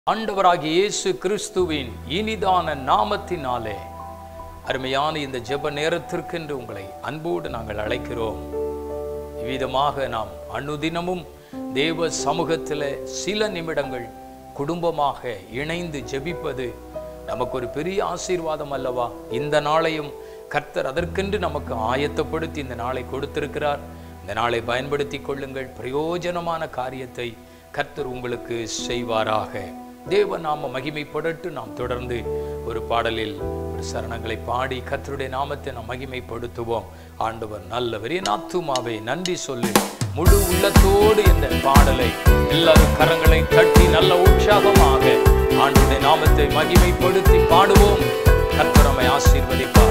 ஆண்டவராகிய இயேசு கிறிஸ்துவின் இனிதான நாமத்தினாலே அருமையான இந்த ஜெப நேரத்திற்கென்று உங்களை அன்போடு நாங்கள் அழைக்கிறோம் இவ்விதமாக நாம் அனுதினமும் தேவ சமூகத்தில் சில நிமிடங்கள் குடும்பமாக இணைந்து ஜெபிப்பது நமக்கு ஒரு பெரிய ஆசீர்வாதம் அல்லவா இந்த நாளையும் கர்த்தர் அதற்கென்று நமக்கு ஆயத்தப்படுத்தி இந்த நாளை கொடுத்திருக்கிறார் இந்த நாளை பயன்படுத்தி கொள்ளுங்கள் பிரயோஜனமான காரியத்தை கர்த்தர் உங்களுக்கு செய்வாராக தேவ நாம மகிமைப்படட்டு நாம் தொடர்ந்து ஒரு பாடலில் ஒரு சரணங்களை பாடி கர்த்தருடைய நாமத்தை நாம் மகிமைப்படுத்துவோம் ஆண்டவர் நல்லவர் என் ஆத்துமாவே நன்றி சொல்லு முழு உள்ளத்தோடு இந்த பாடலை எல்லாரும் கரங்களை தட்டி நல்ல உற்சாகமாக ஆண்டுடைய நாமத்தை மகிமைப்படுத்தி பாடுவோம் கர்த்தர் நம்மை ஆசீர்வதிப்பார்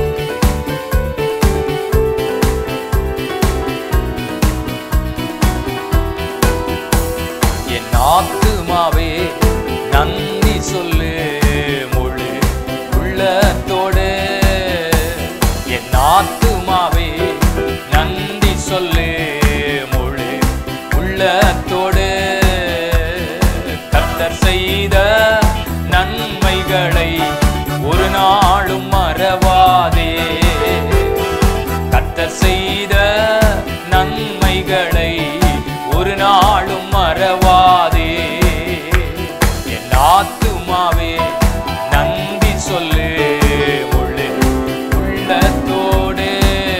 என் ஆத்துமாவே நன்றி சொல்லு முழு உள்ளத்தோடு என் ஆத்துமாவே நன்றி சொல்லு முழு உள்ளத்தோடு கர்த்தர் செய்த நன்மைகளை ஒரு நாளும் மறவாதே கர்த்தர் செய்த நன்மைகளை ஒரு நாளும் மறவாதே என் ஆத்துமாவே நன்றி சொல்லு முழு உள்ளத்தோடு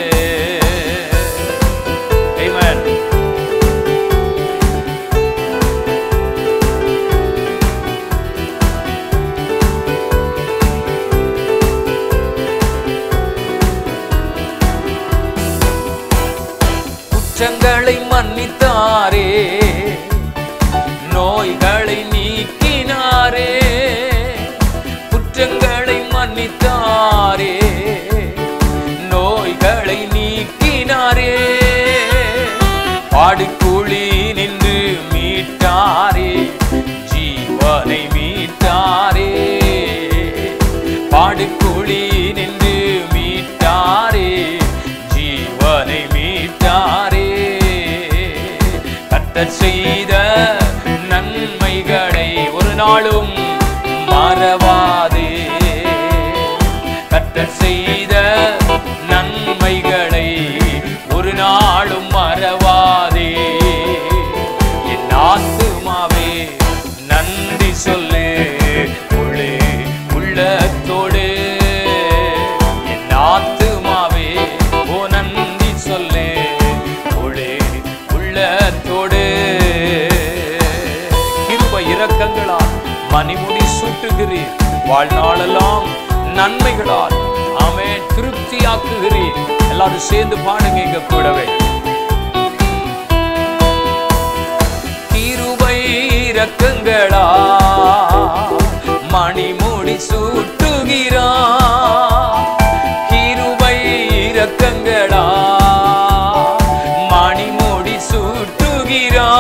Amen. குற்றங்களை மன்னித்தாரே நோய்களை நீக்கினாரே குற்றங்களை மன்னித்தாரே நோய்களை நீக்கினாரே பாடுக்குழி நின்று மீட்டாரே ஜீவனை மீட்டாரே பாடுக்குழி நின்று மீட்டாரே ஜீவனை மீட்டாரே கர்த்தர் செய்த நன்மைகளை ஒரு நாளும் மறவாதே கர்த்தர் செய்த நன்மைகளை ஒரு நாளும் மறவாதே என் ஆத்துமாவே நன்றி சொல்லு உள்ளே உள்ளத்தோடு என் ஆத்துமாவே ஓ நன்றி சொல்லு உள்ளே உள்ளத்தோடு கிருப இரக்கங்களால் மணிமுடி சூட்டுகிறீர் வாழ்நாளெல்லாம் நன்மைகளால் ஆமே திருப்தியாக்குகிறீர் எல்லாரும் சேர்ந்து பாடுங்க இங்க கூடவே கிருபை இரக்கங்களா மணிமுடி சூட்டுகிறா கிருபை இரக்கங்களா மணிமுடி சூட்டுகிறா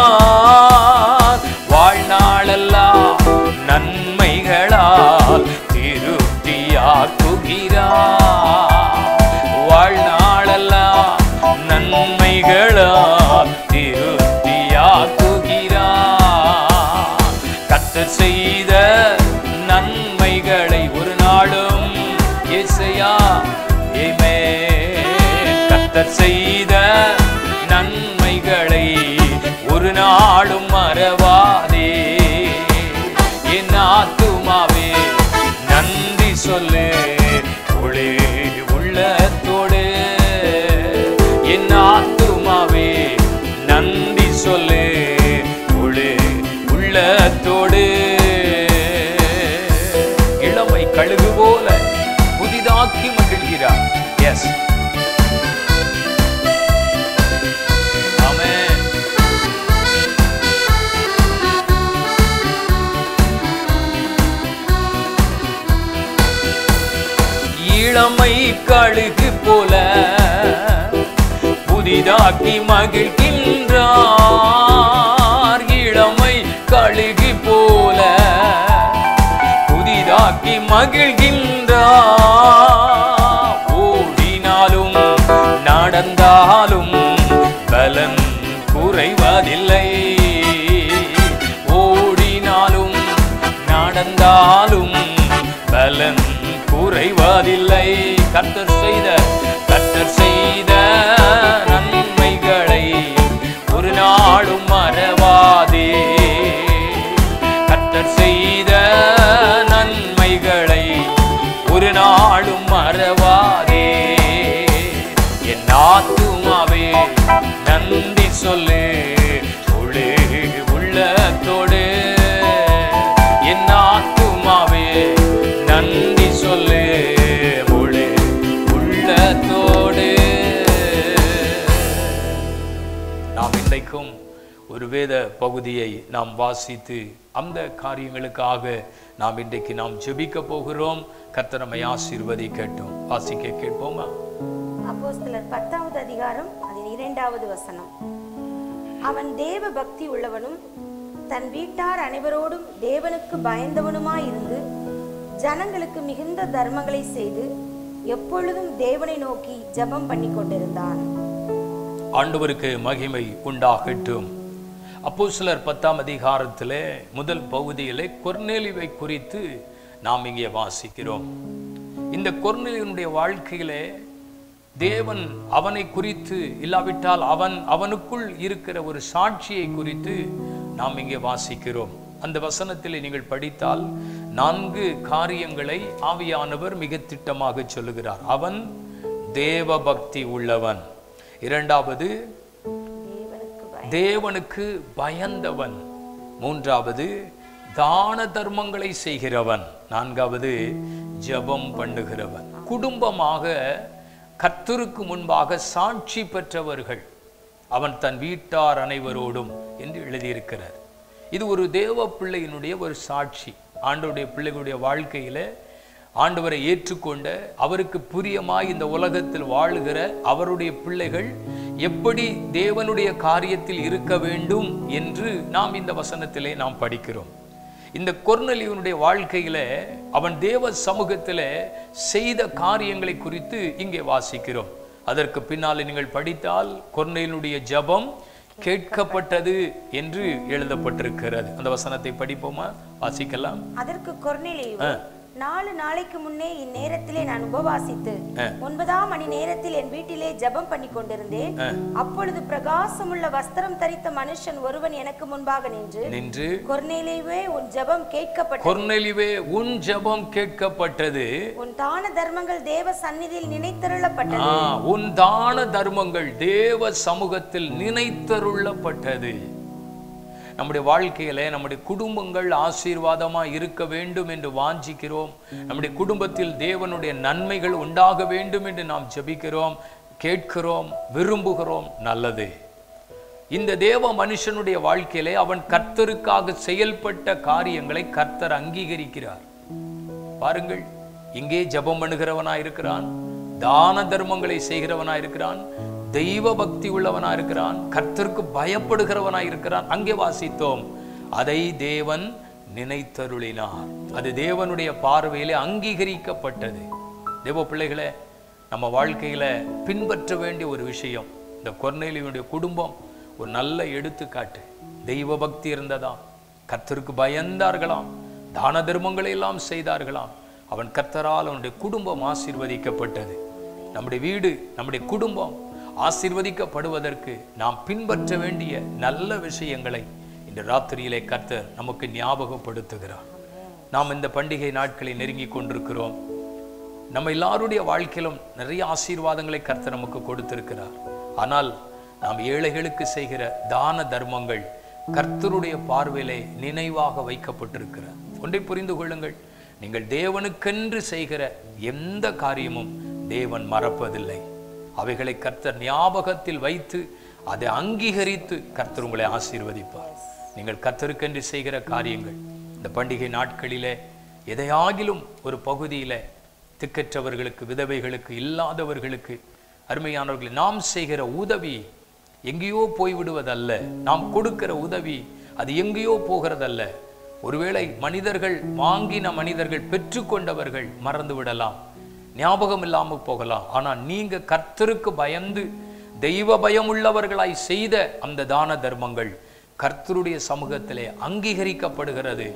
வாழ்நாளெல்லாம் நன்மைகளால் திருப்தியாக்குகிறா வாழ்நாளெல்லாம் நன்மைகளால் திருப்தியாக்குகிறா கர்த்தர் செய்த நன்மைகளை ஒரு நாளும் இசையா ஏமே கர்த்தர் செய்த நன்மைகளை ஒரு நாளும் மறவாதே என் ஆத்துமாவே நன்றி சொல்லு ஒளே உள்ளத்தோடு என் ஆத்துமாவே நன்றி சொல்லு ஒளே உள்ளத்தோடு இளமை கழுகு போல புதிதாக்கி மகிழ்கிறார் எஸ் ஆமென் இளமை கழுகு போல புதிதாக்கி மகிழ்கின்றார் இளமை கழுகு போல புதிதாக்கி மகிழ்கின்றார் ஓடினாலும் நடந்தாலும் பலன் குறைவதில்லை ஓடினாலும் நடந்தாலும் பலன் குறைவதில்லை கர்த்தர் செய்த கர்த்தர் செய்த நன்மைகளை ஒரு நாளும் மறவாதே கர்த்தர் செய்த நன்மைகளை ஒரு நாளும் மறவாதே என் ஆத்துமாவே நன்றி சொல்லு முழு உள்ளத்தோடு என் ஆத்துமாவே நன்றி சொல்லு முழு உள்ளத்தோடு நாம் இன்றைக்கும் ஒரு வேத பகுதியை நாம் வாசித்து அந்த காரியங்களுக்காக நாம் இன்றைக்கு நாம் ஜெபிக்க போகிறோம் கர்த்தர் நம்மை ஆசீர்வதிக்கட்டும் வாசிக்க கேட்போமா அப்போஸ்தலர் பத்தாவது அதிகாரம் அதன் இரண்டாவது வசனம் அவன் தேவ பக்தி உள்ளவனும் தன் வீட்டார் அனைவரோடும் தேவனுக்கு பயந்தவனுமாயிருந்து ஜனங்களுக்கு மிகுந்த தர்மங்களை செய்து எப்பொழுதும் தேவனை நோக்கி ஜெபம் பண்ணி கொண்டிருந்தான் ஆண்டவருக்கு மகிமை உண்டாகட்டும் அப்போஸ்தலர் பத்தாம் அதிகாரத்திலே முதல் பகுதியிலே கொர்நேலிவை குறித்து நாம் இங்கே வாசிக்கிறோம் இந்த கொர்நேலியனுடைய வாழ்க்கையிலே தேவன் அவனை குறித்து இல்லாவிட்டால் அவன் அவனுக்குள் இருக்கிற ஒரு சாட்சியை குறித்து நாம் இங்கே வாசிக்கிறோம் அந்த வசனத்தில் நீங்கள் படித்தால் நான்கு காரியங்களை ஆவியானவர் மிக திட்டமாக சொல்லுகிறார் அவன் தேவ பக்தி உள்ளவன் இரண்டாவது தேவனுக்கு பய தேவனுக்கு பயந்தவன் மூன்றாவது தான தர்மங்களை செய்கிறவன் நான்காவது ஜெபம் பண்ணுகிறவன் குடும்பமாக கர்த்தருக்கு முன்பாக சாட்சி பெற்றவர்கள் அவன் தன் வீட்டார் அனைவரோடும் என்று எழுதியிருக்கிறார் இது ஒரு தேவ பிள்ளையினுடைய ஒரு சாட்சி ஆண்டவருடைய பிள்ளைகளுடைய வாழ்க்கையில ஆண்டவரை ஏற்றுக்கொண்ட அவருக்கு புரியமாய் இந்த உலகத்தில் வாழுகிற அவருடைய பிள்ளைகள் எப்படி தேவனுடைய காரியத்தில் இருக்க வேண்டும் என்று நாம் இந்த வசனத்திலே நாம் படிக்கிறோம் இந்த கொர்நலியனுடைய வாழ்க்கையில அவன் தேவ சமூகத்தில செய்த காரியங்களை குறித்து இங்கே வாசிக்கிறோம் அதற்கு பின்னாலே நீங்கள் படித்தால் கொர்நேலினுடைய ஜெபம் கேட்கப்பட்டது என்று எழுதப்பட்டிருக்கிறது அந்த வசனத்தை படிப்போமா வாசிக்கலாம் அதற்கு கொர்நேலியு ஆ. நாலு நாளைக்கு முன்னே இந்நேரத்திலே நான் உபவாசித்து ஆ. ஒன்பதாம் மணி நேரத்தில் என் வீட்டிலே ஜெபம் பண்ணி கொண்டிருந்தேன் அப்பொழுது பிரகாசமுள்ள வஸ்திரம் தரித்த மனுஷன் ஒருவன் எனக்கு முன்பாக நின்று நின்று கொர்நேலியுவே உன் ஜெபம் கேட்கப்பட்டது கொர்நெலிவே உன் ஜெபம் கேட்கப்பட்டது உன் தான தர்மங்கள் தேவ சந்நிதியில் நினைத்தருளப்பட்டது ஆ, உன் தான தர்மங்கள் தேவ சமூகத்தில் நினைத்தருளப்பட்டது நம்முடைய வாழ்க்கையில நம்முடைய குடும்பங்கள் ஆசீர்வாதமா இருக்க வேண்டும் என்று வாஞ்சிக்கிறோம் நம்முடைய குடும்பத்தில் தேவனுடைய நன்மைகள் உண்டாக வேண்டும் என்று நாம் ஜெபிக்கிறோம் கேட்கிறோம் விரும்புகிறோம் நல்லது இந்த தேவ மனுஷனுடைய வாழ்க்கையிலே அவன் கர்த்தருக்காக செயல்பட்ட காரியங்களை கர்த்தர் அங்கீகரிக்கிறார் பாருங்கள் இங்கே ஜெபம் பண்ணுகிறவனா இருக்கிறான் தான தர்மங்களை செய்கிறவனா இருக்கிறான் தெய்வ பக்தி உள்ளவனா இருக்கிறான் கர்த்தருக்கு பயப்படுகிறவனா இருக்கிறான் அங்கே வாசித்தோம் அதை தேவன் நினைத்தருளினார் அது தேவனுடைய பார்வையிலே அங்கீகரிக்கப்பட்டது தேவ பிள்ளைகளே நம்ம வாழ்க்கையில பின்பற்ற வேண்டிய ஒரு விஷயம் இந்த கொர்நேலியுடைய குடும்பம் ஒரு நல்ல எடுத்துக்காட்டு தெய்வ பக்தி இருந்ததாம் கர்த்தருக்கு பயந்தார்களாம் தான தர்மங்களை எல்லாம் செய்தார்களாம் அவன் கர்த்தரால் அவனுடைய குடும்பம் ஆசீர்வதிக்கப்பட்டது நம்முடைய வீடு நம்முடைய குடும்பம் ஆசீர்வதிக்கப்படுவதற்கு நாம் பின்பற்ற வேண்டிய நல்ல விஷயங்களை இந்த ராத்திரியிலே கர்த்தர் நமக்கு ஞாபகப்படுத்துகிறார் நாம் இந்த பண்டிகை நாட்களை நெருங்கி கொண்டிருக்கிறோம் நம்ம எல்லாருடைய வாழ்க்கையிலும் நிறைய ஆசீர்வாதங்களை கர்த்தர் நமக்கு கொடுத்திருக்கிறார் ஆனால் நாம் ஏழைகளுக்கு செய்கிற தான தர்மங்கள் கர்த்தருடைய பார்வையிலே நினைவாக வைக்கப்பட்டிருக்கிறார் ஒன்றை புரிந்து கொள்ளுங்கள் நீங்கள் தேவனுக்கென்று செய்கிற எந்த காரியமும் தேவன் மறப்பதில்லை அவைகளை கர்த்தர் ஞாபகத்தில் வைத்து அதை அங்கீகரித்து கர்த்தர் உங்களை ஆசீர்வதிப்பார் நீங்கள் கர்த்தருக்கென்று செய்கிற காரியங்கள் இந்த பண்டிகை நாட்களிலே எதையாகிலும் ஒரு பகுதியிலே திக்கற்றவர்களுக்கு விதவைகளுக்கு இல்லாதவர்களுக்கு அருமையானவர்களை நாம் செய்கிற உதவி எங்கேயோ போய்விடுவதல்ல நாம் கொடுக்கிற உதவி அது எங்கேயோ போகிறதல்ல ஒருவேளை மனிதர்கள் வாங்கின மனிதர்கள் பெற்றுக்கொண்டவர்கள் மறந்து விடலாம் ஞாபகம் இல்லாமல் போகலாம் ஆனால் நீங்க கர்த்தருக்கு பயந்து தெய்வ பயம் உள்ளவர்களாய் செய்த அந்த தான தர்மங்கள் கர்த்தருடைய சமூகத்திலே அங்கீகரிக்கப்படுகிறது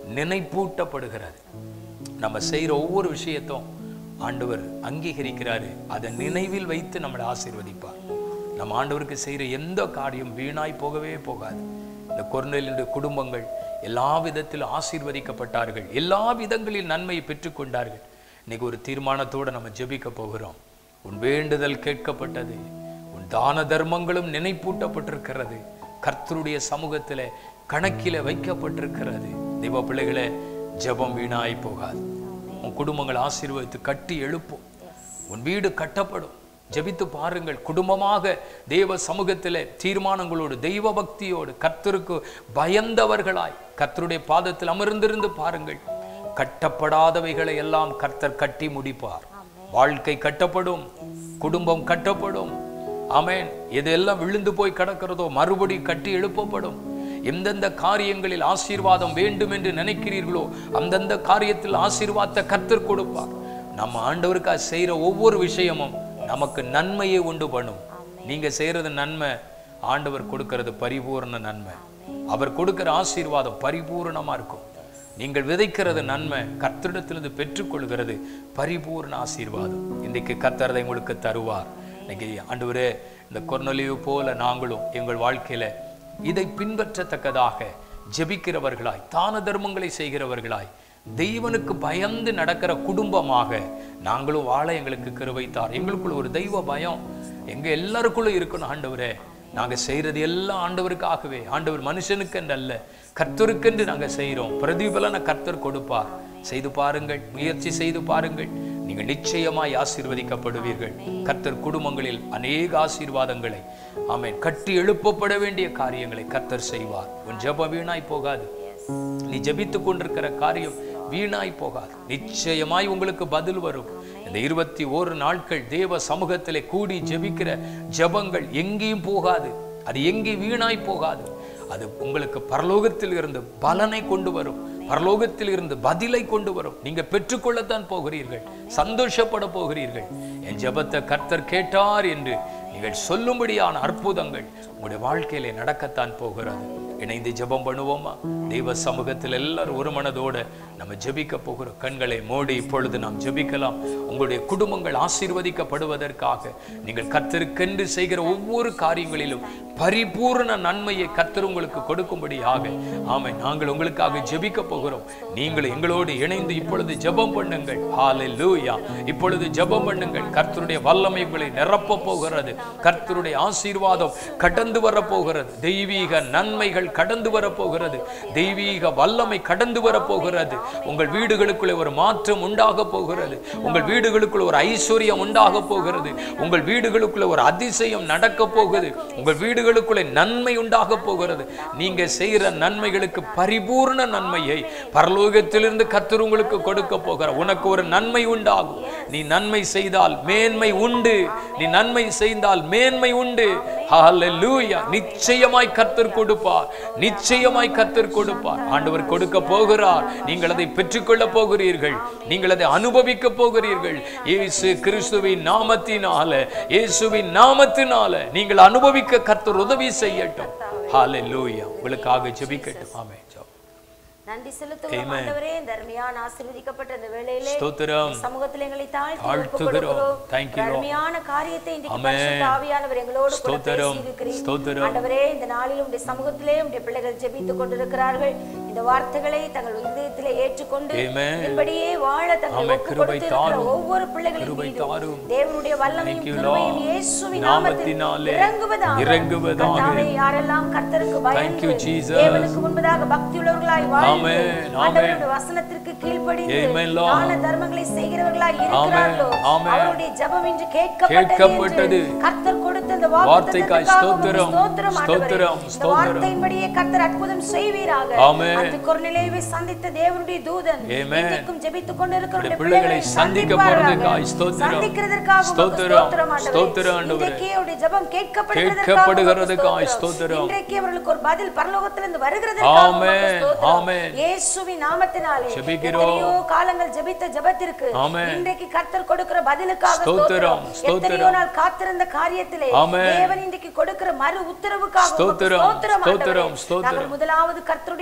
நினைப்பூட்டப்படுகிறது நம்ம செய்யற ஒவ்வொரு விஷயத்தும் ஆண்டவர் அங்கீகரிக்கிறாரு அதை நினைவில் வைத்து நம்மளை ஆசீர்வதிப்பார் நம்ம ஆண்டவருக்கு செய்யற எந்த காரியம் வீணாய் போகவே போகாது இந்த கொர்நேலினுடைய குடும்பங்கள் எல்லா விதத்திலும் ஆசீர்வதிக்கப்பட்டார்கள் எல்லா விதங்களில் நன்மையை பெற்றுக்கொண்டார்கள் இன்னைக்கு ஒரு தீர்மானத்தோட நம்ம ஜெபிக்க போகிறோம் உன் வேண்டுதல் கேட்கப்பட்டது உன் தான தர்மங்களும் நினைப்பூட்டப்பட்டிருக்கிறது கர்த்தருடைய சமூகத்திலே கணக்கில வைக்கப்பட்டிருக்கிறது தெய்வ பிள்ளைகளே ஜெபம் வீணாய் போகாது உன் குடும்பங்கள் ஆசீர்வதித்து கட்டி எழுப்பும் உன் வீடு கட்டப்படும் ஜெபித்து பாருங்கள் குடும்பமாக தேவ சமூகத்திலே தீர்மானங்களோடு தெய்வ பக்தியோடு கர்த்தருக்கு பயந்தவர்களாய் கர்த்தருடைய பாதத்தில் அமர்ந்திருந்து பாருங்கள் கட்டப்படாதவைகளை எல்லாம் கர்த்தர் கட்டி முடிப்பார் வாழ்க்கை கட்டப்படும் குடும்பம் கட்டப்படும் ஆமென் எதெல்லாம் விழுந்து போய் கிடக்கிறதோ மறுபடி கட்டி எழுப்பப்படும் எந்தெந்த காரியங்களில் ஆசீர்வாதம் வேண்டும் என்று நினைக்கிறீர்களோ அந்தந்த காரியத்தில் ஆசீர்வாதத்தை கர்த்தர் கொடுப்பார் நம்ம ஆண்டவருக்காக செய்யற ஒவ்வொரு விஷயமும் நமக்கு நன்மையை உண்டு பண்ணும் நீங்க செய்யறது நன்மை ஆண்டவர் கொடுக்கிறது பரிபூர்ண நன்மை அவர் கொடுக்கிற ஆசீர்வாதம் பரிபூர்ணமா இருக்கும் நீங்கள் விதைக்கிறது நன்மை கர்த்தரிடத்திலிருந்து பெற்றுக்கொள்கிறது பரிபூர்ண ஆசீர்வாதம் இன்றைக்கு கர்த்தர் அதை உங்களுக்கு தருவார் இன்னைக்கு ஆண்டவரே இந்த கொர்நொலிவு போல நாங்களும் எங்கள் வாழ்க்கையில இதை பின்பற்றத்தக்கதாக ஜெபிக்கிறவர்களாய் தான தர்மங்களை செய்கிறவர்களாய் தெய்வனுக்கு பயந்து நடக்கிற குடும்பமாக நாங்களும் வாழ எங்களுக்கு கிருபைத்தார் எங்களுக்குள்ள ஒரு தெய்வ பயம் எங்க எல்லாருக்குள்ள இருக்கணும் ஆண்டவரே நாங்க செய்யறது எல்லாம் ஆண்டவருக்காகவே ஆண்டவர் மனுஷனுக்கு அல்ல கர்த்தருக்கென்று நாங்க செய்றோம் பிரதிபலனை கர்த்தர் கொடுப்பார் செய்து பாருங்கள் முயற்சி செய்து பாருங்கள் நீங்கள் நிச்சயமாய் ஆசீர்வதிக்கப்படுவீர்கள் கர்த்தர் குடும்பங்களில் அநேக ஆசீர்வாதங்களை ஆமென் கட்டி எழுப்பப்பட வேண்டிய காரியங்களை கர்த்தர் செய்வார் உன் ஜெபம் வீணாய் போகாது நீ ஜெபித்துக் கொண்டிருக்கிற காரியம் வீணாய் போகாது நிச்சயமாய் உங்களுக்கு பதில் வரும் இந்த இருபத்தி ஓரு நாட்கள் தேவ சமூகத்திலே கூடி ஜெபிக்கிற ஜெபங்கள் எங்கேயும் போகாது அது எங்கேயும் வீணாய் போகாது அது உங்களுக்கு பரலோகத்தில் இருந்து பலனை கொண்டு வரும் பரலோகத்தில் இருந்து பதிலை கொண்டு வரும் நீங்க பெற்றுக்கொள்ளத்தான் போகிறீர்கள் சந்தோஷப்பட போகிறீர்கள் என் ஜெபத்தை கர்த்தர் கேட்டார் என்று நீங்கள் சொல்லும்படியான அற்புதங்கள் உங்களுடைய வாழ்க்கையிலே நடக்கத்தான் போகிறது இணைந்து ஜெபம் பண்ணுவோமா தெய்வ சமூகத்தில் எல்லாரும் ஒரு மனதோட நம்ம ஜெபிக்க போகிறோம் கண்களை மூடி இப்பொழுது நாம் ஜெபிக்கலாம் உங்களுடைய குடும்பங்கள் ஆசீர்வதிக்கப்படுவதற்காக நீங்கள் கர்த்தருக்கென்று செய்கிற ஒவ்வொரு காரியங்களிலும் பரிபூர்ண நன்மையை கர்த்தர் உங்களுக்கு கொடுக்கும்படியாக ஆமை நாங்கள் உங்களுக்காக ஜெபிக்க போகிறோம் நீங்கள் எங்களோடு இணைந்து இப்பொழுது ஜெபம் பண்ணுங்கள் ஹalleluya இப்பொழுது ஜெபம் பண்ணுங்கள் கர்த்தருடைய வல்லமை உங்களை நிரப்ப போகிறது கர்த்தருடைய ஆசீர்வாதம் கடந்து வர போகிறது தெய்வீக நன்மைகள் கடந்து வர போகிறது தெய்வீக வல்லமை கடந்து வர போகிறது உங்கள் வீடுகளுக்குள்ளே ஒரு மாற்றம் உண்டாக போகிறது உங்கள் வீடுகளுக்குள்ள ஒரு ஐஸ்வர்யம் உண்டாக போகிறது உங்கள் வீடுகளுக்குள்ள ஒரு அதிசயம் நடக்க போகுது உங்கள் வீடுகளுக்குள்ளே நன்மை உண்டாக போகிறது நீங்க செய்யற நன்மைகளுக்கு பரிபூர்ண நன்மையை பரலோகத்திலிருந்து கர்த்தர் உங்களுக்கு கொடுக்க போகிறார் உனக்கு ஒரு நன்மை உண்டாகும் நீ நன்மை செய்தால் மேன்மை உண்டு நீ நன்மை செய்தால் மேன்மை உண்டு ஹalleluya நிச்சயமாய் கர்த்தர் கொடுப்பார் நிச்சயமாய் கர்த்தர் கொடுப்பார் ஆண்டவர் கொடுக்க போகிறார் நீங்கள் அதை பெற்றுக்கொள்ள போகிறீர்கள் நீங்கள் அதை அனுபவிக்க போகிறீர்கள் இயேசு கிறிஸ்துவின் நாமத்தினால இயேசுவின் நாமத்தினால நீங்கள் அனுபவிக்க கர்த்தர் உதவி செய்யட்டும் ஹalleluya உங்களுக்காக ஜெபிக்கட்டும் ஆமென் ஜெபம். நன்றி செலுத்துவோம் ஆண்டவரே இந்த அருமையான ஆசீர்வதிக்கப்பட்ட இந்த வேளையிலே ஸ்தோத்திரம் சமூகத்தில் எங்களை தாழ்த்தி தாழ்த்துகிறோம். ஒப்புக்கொடுக்கிறோம். Thank you, இந்த Lord. அருமையான காரியத்தை இன்றைக்கு Amen. பரிசுத்த ஆவியானவர் எங்களோடு கூட ஸ்தோத்திரம். பேசியிருக்கிறீர். ஸ்தோத்திரம். ஆண்டவரே இந்த நாளில் உடைய சமூகத்திலே உடைய பிள்ளைகள் ஜெபித்துக் கொண்டிருக்கிறார்கள் இந்த வார்த்தைகளை தங்கள் இதயத்திலே ஏற்றுக்கொண்டு Amen. இப்படியே வாழ தங்களை ஆமென். ஒப்புக் கிருபை கொடுத்திருக்கிற தாரும். ஒவ்வொரு பிள்ளைகளின் கிருபை மீதும் தாரும். தேவனுடைய வல்லமையும் Thank you, கிருபையும் Lord. இயேசுவின் நாமத்தில் நாமத்தினாலே இறங்குவதாக இறங்குவதாக. கர்த்தாவே, யாரெல்லாம் கர்த்தருக்கு Thank பயந்து you, Jesus. தேவனுக்கு முன்பதாக பக்தியுள்ளவர்களாய் வாழ்ந்து Amen. Amen. ஆண்டவருடைய வசனத்திற்கு கீழ்ப்படிந்து Amen, Lord. தான தர்மங்களை செய்கிறவர்களாய் இருக்கிறார்களோ Amen. அவருடைய ஜெபம் இன்று கேட்கப்பட்டது கேட்கப்பட்டது. என்று கர்த்தர் கொடுத்த இந்த வார்த்தைக்காய் வார்த்தைக்காக ஸ்தோத்திரம். ஸ்தோத்திரம் ஆண்டவரே. ஸ்தோத்திரம், இந்த ஸ்தோத்திரம். வார்த்தையின்படியே கர்த்தர் அற்புதம் செய்வீராக Amen. அந்த கொர்நிலேவை சந்தித்த தேவனுடைய தூதன் Amen. இன்றைக்கும் ஜெபித்துக் கொண்டிருக்கிற உடைய பிள்ளைகளை பிள்ளைகளை சந்திக்க சந்திப்பாராக. போறதுக்காய் ஸ்தோத்திரம். சந்திக்கிறதற்காக உமக்கு ஸ்தோத்திரம். ஸ்தோத்திரம் ஆண்டவரே. ஸ்தோத்திரம் ஆண்டவரே. இன்றைக்கே அவருடைய ஜெபம் கேட்கப்படுகிறதற்காக கேட்கப்படுகிறதுக்காய் உமக்கு ஸ்தோத்திரம். இன்றைக்கு அவர்களுக்கு ஒரு பதில் பரலோகத்திலிருந்து வருகிறதற்காக உமக்கு Amen. ஸ்தோத்திரம். Amen. இயேசுவின் நாமத்தினாலே ஜெபிக்கிறோம். எத்தனையோ காலங்கள் ஜெபித்த ஜெபத்திற்கு Amen. இன்றைக்கு கர்த்தர் கொடுக்கிற பதிலுக்காக ஸ்தோத்திரம், ஸ்தோத்திரம். ஸ்தோத்திரம். எத்தனையோ நாள் காத்திருந்த காரியத்திலே Amen. தேவன் இன்றைக்கு கொடுக்கிற மறு உத்தரவுக்காக உமக்கு ஸ்தோத்திரம், ஸ்தோத்திரம் ஸ்தோத்திரம், ஆண்டவரே. ஸ்தோத்திரம். நாங்கள் முதலாவது கர்த்தருடைய காரியத்தை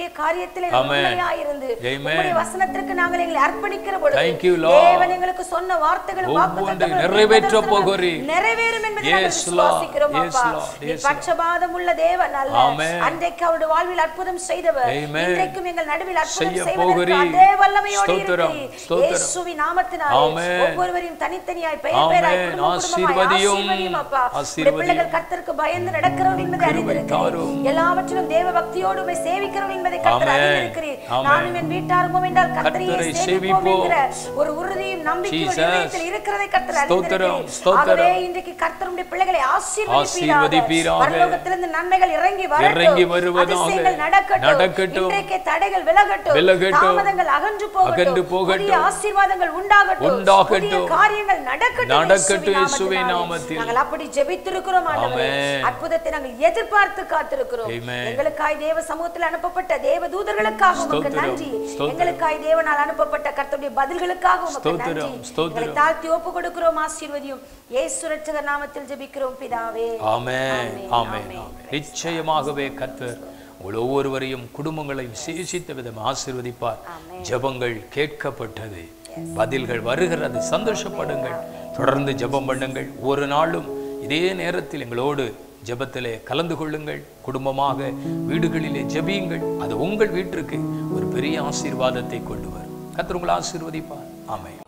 காரியத்திலே Amen. உண்மையாயிருந்து Amen. உம்முடைய வசனத்திற்கு நாங்கள் எங்களை அர்ப்பணிக்கிற பொழுது Thank you, Lord. தேவன் எங்களுக்கு சொன்ன வார்த்தைகளும் ஒவ்வொன்றை வாக்குத்தத்தங்களும் நிறைவேற்றப் தீர்க்கதரிசனங்களும் போகிறீர். நிறைவேறும் என்பதை நாங்கள் Yes, Lord. விசுவாசிக்கிறோம் Yes, அப்பா Lord. நீ Yes, Lord. பட்சபாதம் உள்ள தேவன் அல்ல Amen. அன்றைக்கு அவருடைய வாழ்வில் அற்புதம் செய்தவர் Amen. இன்றைக்கும் எங்கள் நடுவில் அற்புதம் செய்ய செய்வதற்கு போகிறீர். அதே வல்லமையோடு ஸ்தோத்திரம், இருக்கிறீர் ஸ்தோத்திரம். இயேசுவின் நாமத்தினாலே Amen. ஒவ்வொருவரையும் தனித்தனியாய் பெயர் Amen. பெயராய் குடும்பம் குடும்பமாய் ஆசீர்வதியும். ஆசீர்வதியும் அப்பா உம்முடைய ஆசீர்வதியும். பிள்ளைகள் கர்த்தருக்கு பயந்து நடக்கிறவர்கள் என்பதை கிருபை அறிந்திருக்கிறேன் தாரும். எல்லாவற்றிலும் தேவ பக்தியோடு உம்மை சேவிக்கிறவர்கள் என்பதை கர்த்தர் Amen. அறிந்திருக்கிறீர் Amen. நானும் என் வீட்டாருமோ என்றால் கர்த்தரையே கர்த்தரை சேவிப்போம் சேவிப்போம். என்கிற ஒரு உறுதியும் நம்பிக்கையும் Jesus. இதயத்தில் இருக்கிறதை கர்த்தர் ஸ்தோத்திரம், அறிந்திருக்கிறீர் ஸ்தோத்திரம். ஆகவே இன்றைக்கு கர்த்தருடைய பிள்ளைகளை ஆசீர்வதிப்பீராக ஆசீர்வதிப்பீராக. பரலோகத்திலிருந்து நன்மைகள் இறங்கி வரட்டும் இறங்கி வருவதாக. அதிசயங்கள் நடக்கட்டும் நடக்கட்டும். இன்றைக்கே தடைகள் விலகட்டும் விலகட்டும். தாமதங்கள் அகன்று போகட்டும் அகன்று போகட்டும். புதிய ஆசீர்வாதங்கள் உண்டாகட்டும் உண்டாகட்டும். புதிய காரியங்கள் நடக்கட்டும் நடக்கட்டும் இயேசுவின் இயேசுவின் நாமத்தினாலே. நாமத்தில். நாங்கள் அப்படி ஜெபித்திருக்கிறோம் ஆண்டவரே Amen. அற்புதத்தை நாங்கள் எதிர்பார்த்து காத்திருக்கிறோம் Amen. எங்களுக்காய் தேவ சமூகத்தில் அனுப்பப்பட்ட தேவ தூதர்களுக்காக உமக்கு ஸ்தோத்திரம், நன்றி ஸ்தோத்திரம். எங்களுக்காய் தேவனால் அனுப்பப்பட்ட கர்த்தருடைய பதில்களுக்காக உமக்கு ஸ்தோத்திரம், நன்றி ஸ்தோத்திரம். எங்களை தாழ்த்தி ஒப்பு கொடுக்கிறோம் ஆசீர்வதியும் இயேசு ரட்சகர் நாமத்தில் ஜெபிக்கிறோம் பிதாவே ஆமென் ஆமென், ஆமென் ஆமென். ஆமென். நிச்சயமாகவே கர்த்தர் உங்கள் ஒவ்வொருவரையும் குடும்பங்களையும் சேசித்த விதம் ஆசீர்வதிப்பார் ஆமென். ஜெபங்கள் கேட்கப்பட்டது பதில்கள் வருகிறது சந்தோஷப்படுங்கள் தொடர்ந்து ஜெபம் பண்ணுங்கள் ஒரு நாளும் இதே நேரத்தில் எங்களோடு ஜெபத்திலே கலந்து கொள்ளுங்கள் குடும்பமாக வீடுகளிலே ஜெபியுங்கள் அது உங்கள் வீட்டிற்கு ஒரு பெரிய ஆசீர்வாதத்தை கொண்டு வரும் கர்த்தர் உங்களை ஆசீர்வதிப்பார் ஆமென்